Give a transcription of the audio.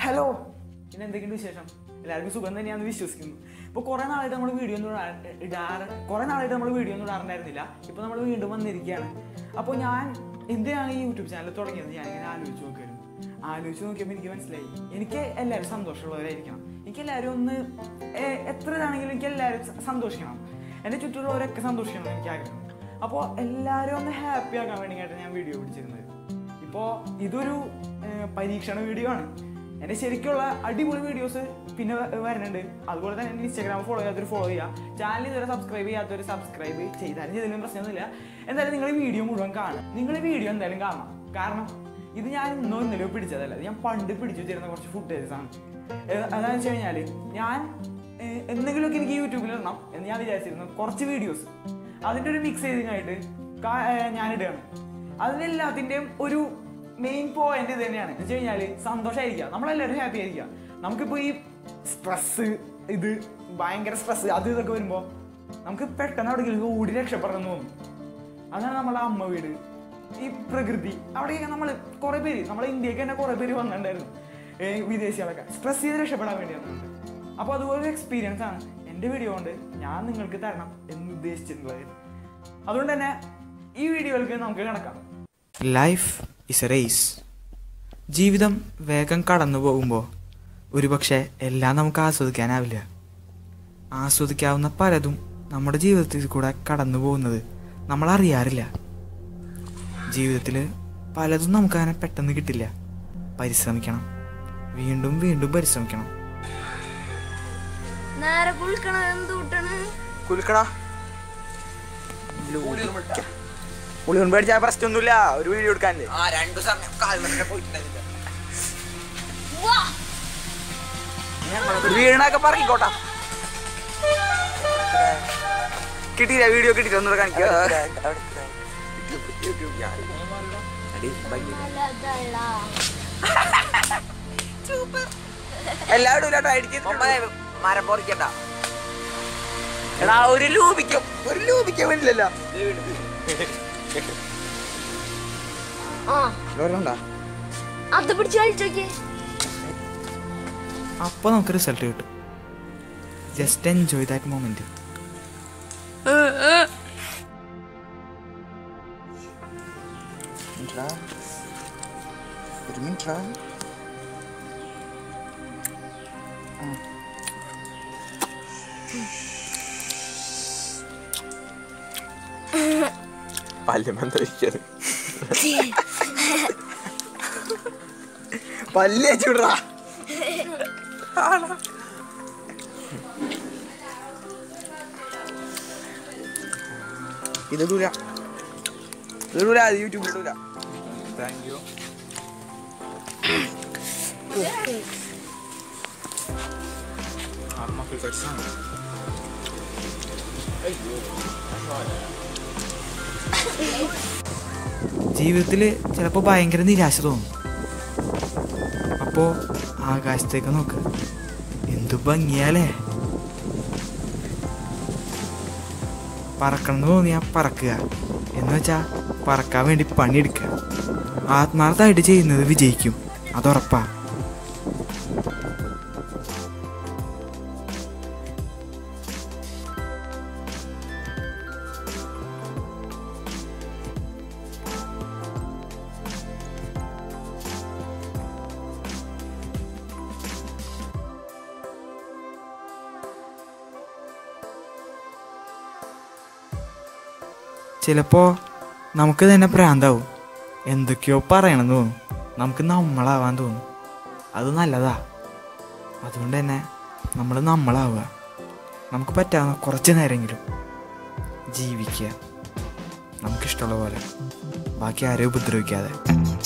hello പിന്നെ എന്തൊക്കെയുണ്ട് വിശേഷം എല്ലാവർക്കും സുഖം തന്നെയാണെന്ന് വിശ്വസിക്കുന്നു ഇപ്പോൾ കുറേ നാളായിട്ട് നമ്മൾ വീഡിയോ ഒന്നും ഇടാ- ഇടാറ് കുറേ നാളായിട്ട് നമ്മൾ വീഡിയോ ഒന്നും ഇടാറുണ്ടായിരുന്നില്ല ഇപ്പോൾ നമ്മൾ വീണ്ടും വന്നിരിക്കുകയാണ് അപ്പോൾ ഞാൻ എന്തിനാണ് ഈ യൂട്യൂബ് ചാനൽ തുടങ്ങിയത് ഞാനിങ്ങനെ ആലോചിച്ച് നോക്കിയിരുന്നു ആലോചിച്ച് നോക്കിയപ്പോൾ എനിക്ക് മനസ്സിലായി എനിക്ക് എല്ലാവരും സന്തോഷമുള്ളവരായിരിക്കണം എനിക്ക് എല്ലാവരും ഒന്ന് ഏ- എത്ര ഇതാണെങ്കിലും എനിക്ക് എല്ലാവരും സ- സന്തോഷിക്കണം എൻ്റെ ചുറ്റുമുള്ളവരൊക്കെ സന്തോഷിക്കണം എന്ന് എനിക്ക് ആഗ്രഹം അപ്പോൾ എല്ലാവരും ഒന്ന് ഹാപ്പി ആക്കാൻ വേണ്ടിയിട്ടാണ് ഞാൻ വീഡിയോ പിടിച്ചിരുന്നത് ഇപ്പോൾ ഇതൊരു ഏർ, പരീക്ഷണ വീഡിയോ ആണ് എൻ്റെ ശരിക്കുള്ള അടിപൊളി വീഡിയോസ് പിന്നെ വ- വരുന്നുണ്ട് അതുപോലെ തന്നെ എൻ്റെ ഇൻസ്റ്റാഗ്രാം ഫോളോ ചെയ്യാത്തൊരു ഫോളോ ചെയ്യുക ചാനൽ ഇതുവരെ സബ്സ്ക്രൈബ് ചെയ്യാത്തൊരു സബ്സ്ക്രൈബ് ചെയ്താലും ചെയ്തതിലും പ്രശ്നമൊന്നുമില്ല എന്തായാലും നിങ്ങൾ ഈ വീഡിയോ മുഴുവൻ കാണും നിങ്ങൾ ഈ വീഡിയോ എന്തായാലും കാണണം കാരണം ഇത് ഞാൻ ഇന്നോ ഇന്നലെയോ പിടിച്ചതല്ല ഇത് ഞാൻ പണ്ട് പിടിച്ചു വെച്ചിരുന്ന കുറച്ച് ഫുട്ടേജസ് ആണ് ഏഹ് അതാണെന്ന് വെച്ച് കഴിഞ്ഞാൽ ഞാൻ ഏഹ് എന്തെങ്കിലുമൊക്കെ എനിക്ക് യൂട്യൂബിൽ ഇടണം എന്ന് ഞാൻ വിചാരിച്ചിരുന്നു കുറച്ച് വീഡിയോസ് അതിൻ്റെ ഒരു മിക്സ് ചെയ്തിങ്ങായിട്ട് ഞാൻ ഇടുകയാണ് അതിനെല്ലാത്തിൻ്റെയും ഒരു മെയിൻ പോയിന്റ് ഇത് തന്നെയാണ് എന്ന് വെച്ച് കഴിഞ്ഞാൽ സന്തോഷമായിരിക്കുക നമ്മളെല്ലാവരും ഹാപ്പി ആയിരിക്കുക നമുക്കിപ്പോൾ ഈ സ്ട്രെസ് ഇത് ഭയങ്കര സ്ട്രെസ് അത് ഇതൊക്കെ വരുമ്പോൾ നമുക്ക് പെട്ടെന്ന് അവിടേക്ക് ഓടി രക്ഷപ്പെടണം എന്ന് തോന്നും അതാണ് നമ്മളെ അമ്മ വീട് ഈ പ്രകൃതി അവിടെയൊക്കെ നമ്മൾ കുറേ പേര് നമ്മളെ ഇന്ത്യക്ക് തന്നെ കുറേ പേര് വന്നിട്ടുണ്ടായിരുന്നു ഏ, വിദേശികളൊക്കെ സ്ട്രെസ് ചെയ്ത് രക്ഷപ്പെടാൻ വേണ്ടി വന്നിട്ടുണ്ട് അപ്പോൾ അതുപോലെ എക്സ്പീരിയൻസ് ആണ് എൻ്റെ വീഡിയോ കൊണ്ട് ഞാൻ നിങ്ങൾക്ക് തരണം എന്ന് ഉദ്ദേശിച്ചിട്ടുള്ളത് അതുകൊണ്ട് തന്നെ ഈ വീഡിയോയിലേക്ക് നമുക്ക് കിടക്കാം ലൈഫ് ഇസ് എ റേസ് ജീവിതം വേഗം കടന്നു പോകുമ്പോൾ ഒരുപക്ഷെ എല്ലാം നമുക്ക് ആസ്വദിക്കാനാവില്ല ആസ്വദിക്കാവുന്ന പലതും നമ്മുടെ ജീവിതത്തിൽ കൂടെ കടന്നു പോകുന്നത് നമ്മൾ അറിയാറില്ല ജീവിതത്തിൽ പലതും നമുക്കങ്ങനെ പെട്ടെന്ന് കിട്ടില്ല പരിശ്രമിക്കണം വീണ്ടും വീണ്ടും പരിശ്രമിക്കണം നേരെ കുളിക്കണ എന്ത് കൂട്ടാണ് കുലുക്കടാ പുളിയൊന്നും പേടിച്ചാൽ പ്രശ്നമൊന്നുമില്ല ഒരു വീഡിയോ എടുക്കാനില്ലേ ആ രണ്ടു സമയം കാൽമറ പോയിട്ടുണ്ടായിരുന്നില്ല ഒരു വീണൊക്കെ പറയിക്കോട്ടാ കിട്ടിയില്ല വീഡിയോ കിട്ടിയില്ല ഒന്നുകൂടെ കാണിക്കുക എല്ലാവരും ഇല്ലാട്ടോ അടിക്കുന്നു മരം പൊറിക്കണ്ട എടാ ഒരു ലൂപിക്കും ഒരു ലൂപിക്കാൻ വേണ്ടില്ലല്ലോ ആ ഓർമ്മണ്ടാ അത് പിടിച്ച് കളിച്ചോക്കിയേ അപ്പോൾ നമുക്ക് റിസൾട്ട് കിട്ടും ജസ്റ്റ് എൻജോയ് ദാറ്റ് മൊമെൻറ്റ് ഒരു മിനിറ്റ് പല്ലുമെന്തരിക്കത് പല്ലേ ചൂടാ ഇത് ഇടൂല ഇത് ഇടൂല അത് യൂട്യൂബിൽ ഇടൂല താങ്ക് യു ജീവിതത്തിൽ ചിലപ്പോൾ ഭയങ്കര നിരാശ തോന്നും അപ്പോൾ ആകാശത്തേക്ക് നോക്ക് എന്തു ഭംഗിയാലേ പറക്കണം എന്ന് തോന്നിയാൽ പറക്കുക എന്ന് വെച്ചാൽ പറക്കാൻ വേണ്ടി പണിയെടുക്കുക ആത്മാർത്ഥമായിട്ട് ചെയ്യുന്നത് വിജയിക്കും അതുറപ്പാ ചിലപ്പോൾ നമുക്ക് തന്നെ ഭ്രാന്താവും എന്തൊക്കെയോ പറയണമെന്ന് തോന്നും നമുക്ക് നമ്മളാവാൻ തോന്നും അത് നല്ലതാ അതുകൊണ്ട് തന്നെ നമ്മൾ നമ്മളാവുക നമുക്ക് പറ്റാവുന്ന കുറച്ച് നേരമെങ്കിലും ജീവിക്കുക നമുക്കിഷ്ടമുള്ള പോലെ ബാക്കി ആരെയും ഉപദ്രവിക്കാതെ